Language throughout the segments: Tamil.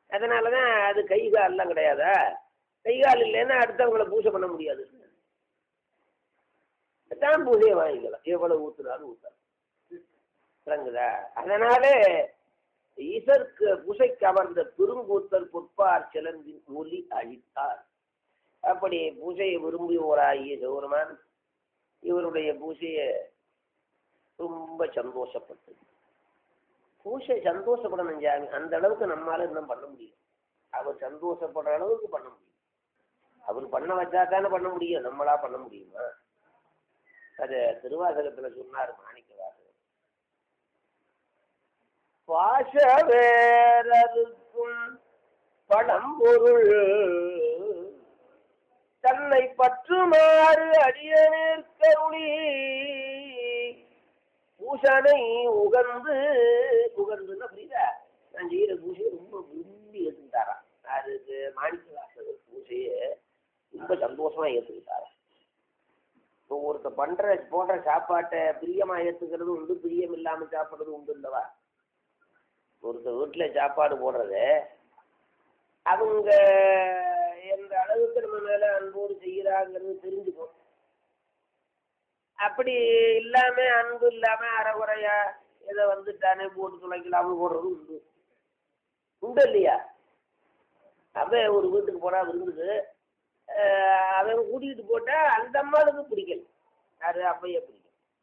அதனாலதான் அது கை கால்லாம் கிடையாதா கை கால் இல்லைன்னா அடுத்தவங்களை பூஜை பண்ண முடியாது தான் பூஜையை வாங்கிக்கலாம் எவ்வளவு ஊத்துனாலும் ஊத்தலாம் விளங்குதா அதனாலே ஈசருக்கு பூசைக்கு அமர்ந்த பெருங்கூத்தல் பொற்பார் சிலந்தின் ஒலி அழித்தார் அப்படி பூஜையை விரும்புவோராகிய கௌரமான் இவருடைய பூஜையை ரொம்ப சந்தோஷப்பட்டது பூஜை சந்தோஷப்படணும் சாமி அந்த அளவுக்கு நம்மால இன்னும் பண்ண முடியும் அவர் சந்தோஷப்படுற அளவுக்கு பண்ண முடியும் அவர் பண்ண வச்சா தானே பண்ண முடியும் நம்மளா பண்ண முடியுமா அது திருவாசகத்துல சொன்னார் மாணிக்க வாசகர் பாச வேறருக்கும் பழம்பொருள் தன்னை பற்றுமாறு அடியனேற் கருளி பூசனை உகந்து உகந்துன்னா புரியுதா நான் செய்யற பூசையை ரொம்ப விரும்பி ஏற்றுக்கிட்டாராம் அதுக்கு மாணிக்க வாசகர் பூசையை ரொம்ப சந்தோஷமா ஏற்றுக்கிட்டாராம் இப்போ ஒருத்தர் பண்ற போடுற சாப்பாட்டை பிரியமா ஏத்துக்கிறது உண்டு பிரியம் இல்லாம சாப்பிடுறது உண்டு இல்லவா ஒருத்தர் வீட்டுல சாப்பாடு போடுறது அவங்க எந்த அளவுக்கு நம்ம மேல அன்போடு செய்யறாங்கிறது தெரிஞ்சுக்கும் அப்படி இல்லாம அன்பு இல்லாம அறகுறையா ஏதோ வந்துட்டானே போட்டு துளைக்கலாம்னு போடுறது உண்டு உண்டு இல்லையா அவன் ஒரு வீட்டுக்கு போனா விருந்துக்கு அஹ் அவன் கூட்டிகிட்டு போட்டா அந்த அம்மாளுக்கு பிடிக்கல அது அப்பையே பிடிக்கும்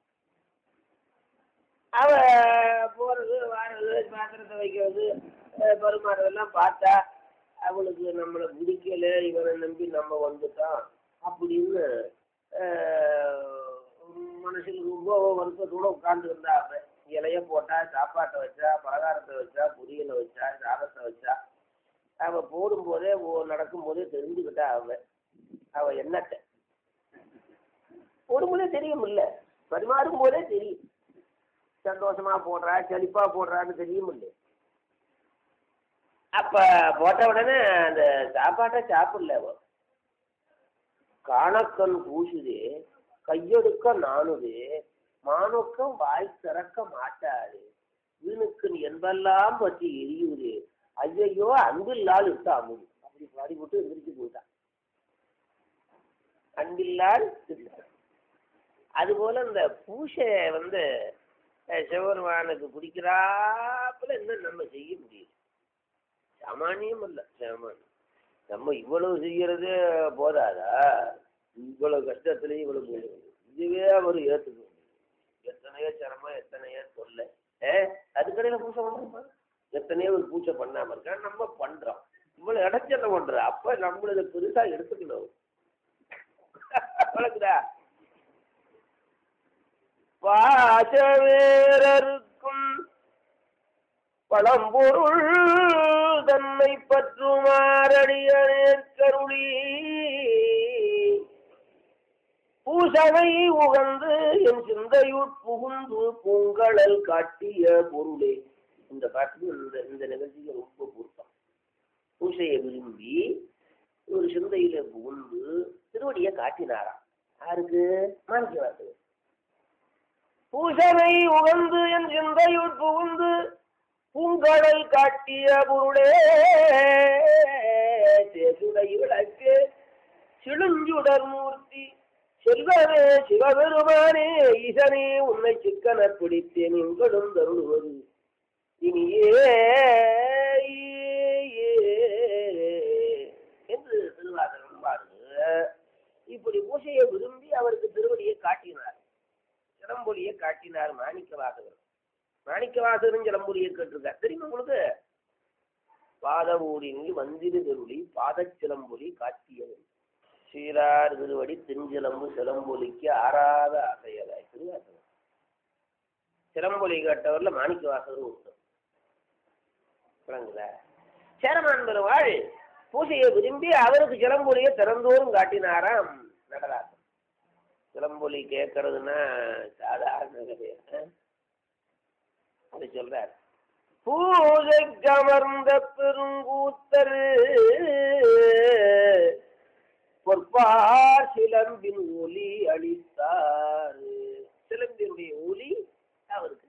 அவ போறது வாரது பாத்திரத்தை வைக்கிறது அஹ் பரிமாறதெல்லாம் பார்த்தா அவளுக்கு நம்மளை பிடிக்கல இவனை நம்பி நம்ம வந்துட்டோம் அப்படின்னு அஹ், மனசுல ரொம்ப வருத்தத்தோட உட்கார்ந்து இருந்தா அவ இலைய போட்டா சாப்பாட்டை வச்சா பலகாரத்தை வச்சா பொரியலை வச்சா சாதத்தை வச்சா அவ போடும்போதே ஓ- நடக்கும்போதே தெரிஞ்சுக்கிட்டா அவ அவ என்னட்ட போடும்போதே தெரியும் இல்ல பரிமாறும் போதே தெரியும் சந்தோஷமா போடுறா செழிப்பா போடுறான்னு தெரியும் இல்லை அப்ப போட்ட உடனே அந்த சாப்பாட்டை சாப்பிடல அவ காணக்கண் பூசுதே கையெடுக்க நானுதே மானுக்கம் வாய் திறக்க மாட்டாது வீணுக்கு என்பெல்லாம் பற்றி எரியுதே ஐயையோ அன்பில்லால் இட்டு அமுது அப்படி பாடி போட்டு எந்திரிச்சு போயிட்டான் அன்பில்லால் திட்டார். அதுபோல இந்த பூசை வந்து அஹ், சிவபெருமானுக்கு பிடிக்கிறாப்புல இன்னும் நம்ம செய்ய முடியும் சாமானியம் அல்ல சாமானியம் நம்ம இவ்வளவு செய்யறது போதாதா இவ்வளவு கஷ்டத்துலயும் இவ்வளவு செய்யறது. இதுவே அவர் ஏத்துக்க எத்தனையோ சிரமம் எத்தனையோ தொல்லை ஏ அதுக்கடையில பூசை பண்றோமா எத்தனையோ ஒரு பூஜை பண்ணாம இருக்கா நம்ம பண்றோம் இவ்வளவு இடைச்சல பண்ற அப்ப நம்மள இதை பெருசா எடுத்துக்கணும் வழக்குதா பாசவேரருக்கும் பழம்பொருள் தன்னை பற்றுமாறடியனே கருளி பூசனை உகந்து என் சிந்தையுட் புகுந்து பூங்கழல் காட்டிய பொருளே இந்த பாட்டு இந்த இந்த நிகழ்ச்சிக்கு ரொம்ப பொருத்தம் பூசையை விரும்பி ஒரு சிந்தையில புகுந்து திருவடியை காட்டினாராம் யாருக்கு மாணிக்கவாசகர் பூசனை உகந்து என் சிந்தையுட் புகுந்து பூங்கடல் காட்டிய பொருளே தேசுடை விளக்கு சிழுஞ்சுடர் மூர்த்தி செல்வமே சிவபெருமானே ஈசனே உன்னை சிக்கன பிடித்தேன் எங்களும் தருளுவது இனியே என்று திருவாசகம் பாருங்க இப்படி பூசையை விரும்பி அவருக்கு திருவடியை காட்டினார் சிலம்பொலியை காட்டினார் மாணிக்கவாசகர் மாணிக்கவாசகரும் சிலம்பொலியை கேட்டிருக்கார் தெரியுமா உங்களுக்கு பாதவூடினி வந்திரு திருளி பாதச்சிலம்பொலி காட்டியது சீரார் திருவடி திஞ்சிலம்பு சிலம்பொலிக்கு ஆறாத அசையலாய் திருவாசகம் சிலம்பொலி கேட்டவர்ல மாணிக்க வாசகர் உண்டு விளங்குதா சேரமான் பெருவாள் பூசையை விரும்பி அவருக்கு சிலம்பொலியை திறந்தோறும் காட்டினாராம் நடராசன் சிலம்பொலி கேட்கறதுன்னா சாதாரண கிடையாது அப்படி சொல்றார் பூஜைக்கு அமர்ந்த பெருங்கூத்தர் பொற்பார் சிலம்பின் ஒலி அளித்தார் சிலம்பினுடைய ஒலி அவருக்கு